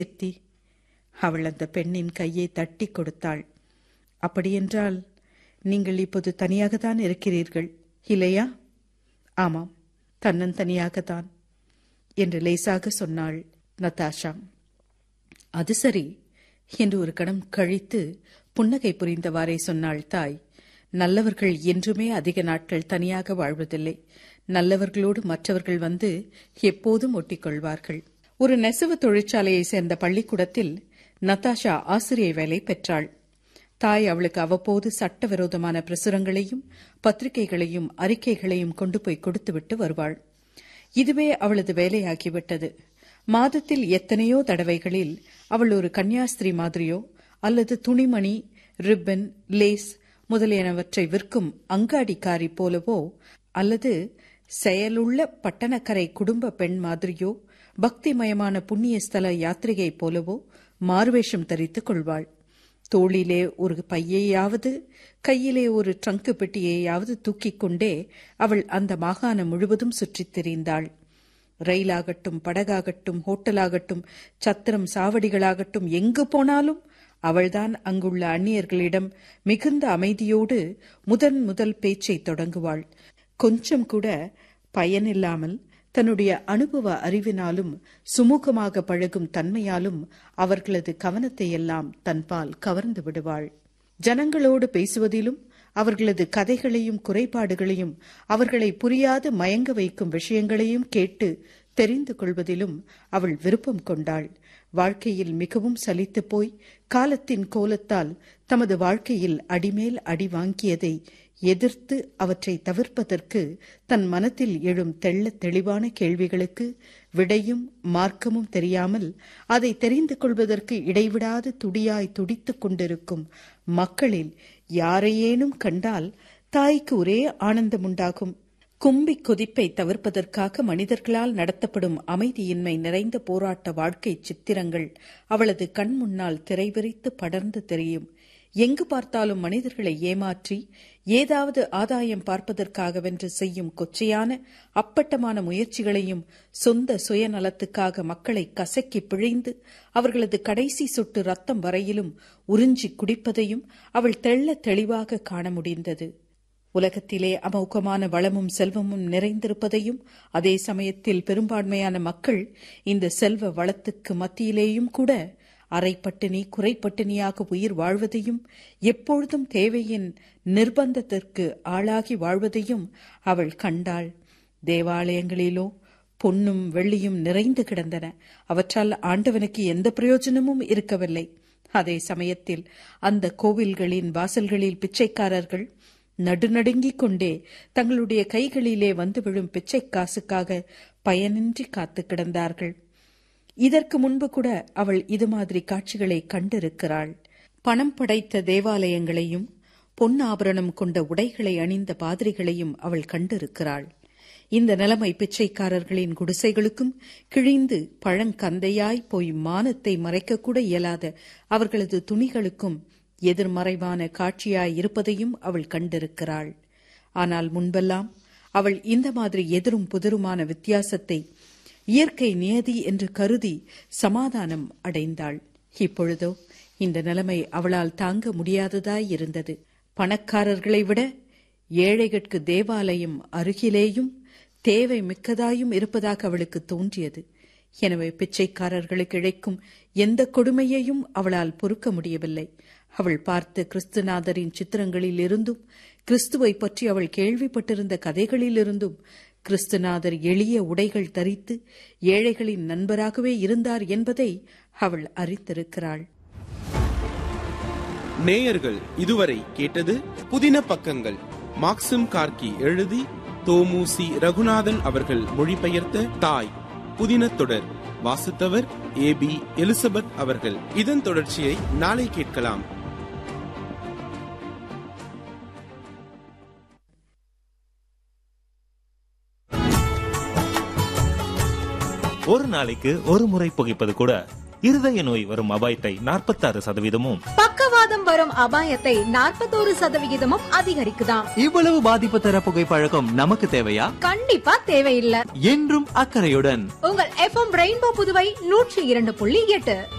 எத்தி அவள் அந்த பெண்ணின் கையை தட்டி கொடுத்தாள் அப்படியென்றால் நீங்கள் இப்போது தனியாகத்தான் இருக்கிறீர்கள் இல்லையா ஆமாம் தன்னந்தனியாகத்தான் என்று லேசாக சொன்னாள் நதாஷா அது சரி என்று ஒரு கணம் கழித்து புன்னகை புரிந்தவாறே சொன்னாள் தாய் நல்லவர்கள் என்றுமே அதிக நாட்கள் தனியாக வாழ்வதில்லை நல்லவர்களோடு மற்றவர்கள் வந்து எப்போதும் ஒட்டிக்கொள்வார்கள் ஒரு நெசவு தொழிற்சாலையை சேர்ந்த பள்ளிக்கூடத்தில் நதாஷா ஆசிரியை வேலை பெற்றாள் தாய் அவளுக்கு அவ்வப்போது சட்டவிரோதமான பிரசுரங்களையும் பத்திரிகைகளையும் அறிக்கைகளையும் கொண்டு போய் கொடுத்துவிட்டு வருவாள் இதுவே அவளது வேலையாகிவிட்டது மாதத்தில் எத்தனையோ தடவைகளில் அவள் ஒரு கன்னியாஸ்திரி மாதிரியோ அல்லது துணிமணி ரிப்பன் லேஸ் முதலியனவற்றை விற்கும் அங்காடிக்காரி போலவோ அல்லது செயலுள்ள பட்டணக்கரை குடும்ப பெண் மாதிரியோ பக்திமயமான புண்ணிய ஸ்தல யாத்திரிகை போலவோ மார்வேஷம் தரித்துக் கொள்வாள் தோளிலே ஒரு பையையாவது கையிலே ஒரு ட்ரங்கு பெட்டியையாவது தூக்கிக் கொண்டே அவள் அந்த மாகாணம் முழுவதும் சுற்றித் திரிந்தாள் ரயிலாகட்டும் படகாகட்டும் ஹோட்டலாகட்டும் சத்திரம் சாவடிகளாகட்டும் எங்கு போனாலும் அவள்தான் அங்குள்ள அந்நியர்களிடம் மிகுந்த அமைதியோடு முதன் முதல் பேச்சை தொடங்குவாள் கொஞ்சம் கூட பயனில்லாமல் தன்னுடைய அனுபவ அறிவினாலும் சுமூகமாக பழகும் தன்மையாலும் அவர்களது கவனத்தை எல்லாம் தன்பால் கவர்ந்து விடுவாள் ஜனங்களோடு பேசுவதிலும் அவர்களது கதைகளையும் குறைபாடுகளையும் அவர்களை புரியாது மயங்க வைக்கும் விஷயங்களையும் கேட்டு தெரிந்து கொள்வதிலும் அவள் விருப்பம் கொண்டாள் வாழ்க்கையில் மிகவும் சலித்துப் போய் காலத்தின் கோலத்தால் தமது வாழ்க்கையில் அடிமேல் அடி வாங்கியதை எதிர்த்து அவற்றை தவிர்ப்பதற்கு தன் மனத்தில் எழும் தெள்ளத் தெளிவான கேள்விகளுக்கு விடையும் மார்க்கமும் தெரியாமல் அதை தெரிந்து கொள்வதற்கு இடைவிடாது துடியாய் துடித்துக் கொண்டிருக்கும் மக்களில் யாரையேனும் கண்டால் தாய்க்கு ஒரே ஆனந்தமுண்டாகும் கும்பி கொதிப்பை தவிர்ப்பதற்காக மனிதர்களால் நடத்தப்படும் அமைதியின்மை நிறைந்த போராட்ட வாழ்க்கை சித்திரங்கள் அவளது கண் முன்னால் திரைவிரித்து படர்ந்து தெரியும் எங்கு பார்த்தாலும் மனிதர்களை ஏமாற்றி ஏதாவது ஆதாயம் பார்ப்பதற்காகவென்று செய்யும் கொச்சையான அப்பட்டமான முயற்சிகளையும் சொந்த சுயநலத்துக்காக மக்களை கசக்கி பிழிந்து அவர்களது கடைசி சொட்டு ரத்தம் வரையிலும் உறிஞ்சி குடிப்பதையும் அவள் தெள்ள தெளிவாக காண முடிந்தது உலகத்திலே அமோகமான வளமும் செல்வமும் நிறைந்திருப்பதையும் அதே சமயத்தில் பெரும்பான்மையான மக்கள் இந்த செல்வ வளத்துக்கு மத்தியிலேயும் கூட அரைப்பட்டினி குறைப்பட்டினியாக உயிர் வாழ்வதையும் எப்பொழுதும் தேவையின் நிர்பந்தத்திற்கு ஆளாகி வாழ்வதையும் அவள் கண்டாள் தேவாலயங்களிலோ பொன்னும் வெள்ளியும் நிறைந்து கிடந்தன அவற்றால் ஆண்டவனுக்கு எந்த பிரயோஜனமும் இருக்கவில்லை அதே சமயத்தில் அந்த கோவில்களின் வாசல்களில் பிச்சைக்காரர்கள் நடுநடுங்கிக் கொண்டே தங்களுடைய கைகளிலே வந்து விழும் பிச்சை காசுக்காக பயனின்றி காத்து கிடந்தார்கள் இதற்கு முன்பு கூட அவள் இது மாதிரி காட்சிகளை கண்டிருக்கிறாள் பணம் படைத்த தேவாலயங்களையும் பொன் ஆபரணம் கொண்ட உடைகளை அணிந்த பாதிரிகளையும் அவள் கண்டிருக்கிறாள் இந்த நிலைமை பிச்சைக்காரர்களின் குடிசைகளுக்கும் கிழிந்து பழங்கந்தையாய் போய் மானத்தை மறைக்கக்கூட இயலாத அவர்களது துணிகளுக்கும் எதிர்மறைவான காட்சியாய் இருப்பதையும் அவள் கண்டிருக்கிறாள் ஆனால் முன்பெல்லாம் அவள் இந்த மாதிரி எதிரும் புதிருமான வித்தியாசத்தை இயற்கை நியதி என்று கருதி சமாதானம் அடைந்தாள் இப்பொழுதோ இந்த நிலைமை அவளால் தாங்க முடியாததாய் இருந்தது பணக்காரர்களை விட ஏழைகளுக்கு தேவாலயம் அருகிலேயும் தேவை மிக்கதாயும் இருப்பதாக அவளுக்கு தோன்றியது எனவே பிச்சைக்காரர்களுக்கு இழைக்கும் எந்த கொடுமையையும் அவளால் பொறுக்க முடியவில்லை அவள் பார்த்த கிறிஸ்துநாதரின் சித்திரங்களில் இருந்தும் கிறிஸ்துவை பற்றி அவள் கேள்விப்பட்டிருந்த கதைகளிலிருந்தும் கிறிஸ்துநாதர் எளிய உடைகள் தரித்து ஏழைகளின் நண்பராகவே இருந்தார் என்பதை அவள் அறிந்திருக்கிறாள் நேயர்கள் இதுவரை கேட்டது புதின பக்கங்கள் மாக்சிம் கார்கி எழுதி தோமுசி ரகுநாதன் அவர்கள் மொழிபெயர்த்த தாய் புதின தொடர் வாசித்தவர் ஏ பி எலிசபெத் அவர்கள் இதன் தொடர்ச்சியை நாளை கேட்கலாம் ஒரு நாளைக்கு ஒரு முறை புகைப்பது கூட இருதய நோய் வரும் அபாயத்தை நாற்பத்தாறு சதவீதமும் பக்கவாத பக்கவாதம் வரும் அபாயத்தை நாற்பத்தோரு சதவிகிதமும் அதிகரிக்குதாம் இவ்வளவு பாதிப்பு தர புகைப்பழக்கம் நமக்கு தேவையா கண்டிப்பா தேவையில்லை என்றும் அக்கறையுடன் உங்கள் எஃப்எம் ரெயின்போ புதுவை நூற்றி இரண்டு புள்ளி எட்டு